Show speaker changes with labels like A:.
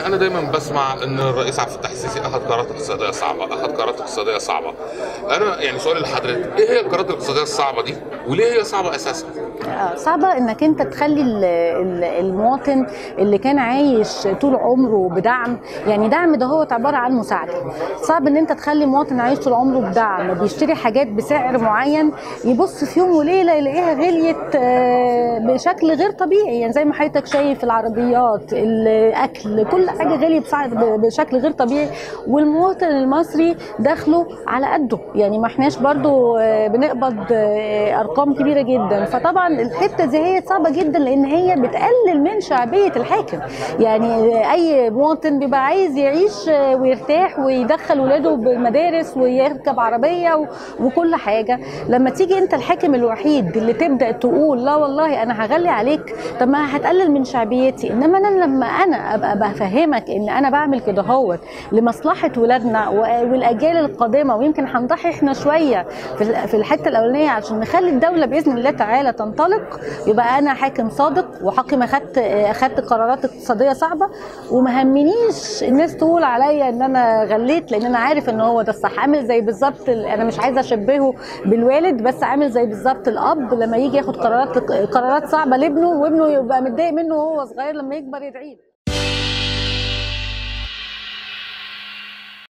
A: انا دايما بسمع ان الرئيس عبد الفتاح السيسي اخذ قرارات اقتصاديه صعبه اخذ قرارات اقتصاديه صعبه انا يعني سؤالي لحضرتك ايه هي القرارات الاقتصاديه الصعبه دي وليه هي صعبه اساسا
B: آه، صعبة انك انت تخلي ال- ال- المواطن اللي كان عايش طول عمره بدعم يعني دعم ده هو عبارة عن مساعدة صعب ان انت تخلي مواطن عايش طول عمره بدعم بيشتري حاجات بسعر معين يبص في يوم وليلة يلاقيها غليت آه، بشكل غير طبيعي يعني زي ما حضرتك شايف العربيات الاكل كل حاجة غليت بسعر- بشكل غير طبيعي والمواطن المصري دخله على قده يعني ما احناش برضو آه، بنقبض آه، ارقام كبيره جدا فطبعا الحته دي هي صعبه جدا لان هي بتقلل من شعبيه الحاكم يعني اي مواطن بيبقى عايز يعيش آه، ويرتاح ويدخل ولاده بالمدارس ويركب عربيه و- وكل حاجه لما تيجي انت الحاكم الوحيد اللي تبدا تقول لا والله انا هغلي عليك طب ما هتقلل من شعبيتي انما انا لما انا ابقى بفهمك ان انا بعمل كده هوت لمصلحه ولادنا و- والاجيال القادمه ويمكن هنضحي احنا شويه في ال- في الحته الاولانيه عشان نخلي الدوله باذن الله تعالى تنطلق يبقى انا حاكم صادق وحاكم اخدت اخدت قرارات اقتصاديه صعبه وما همنيش الناس تقول عليا ان انا غليت لان انا عارف ان هو ده الصح عامل زي بالظبط ال- انا مش عايزه اشبهه بالوالد بس عامل زي بالظبط الاب لما يجي ياخد قرارات قرارات صعبه لابنه وابنه يبقى متضايق منه وهو صغير لما يكبر يدعيه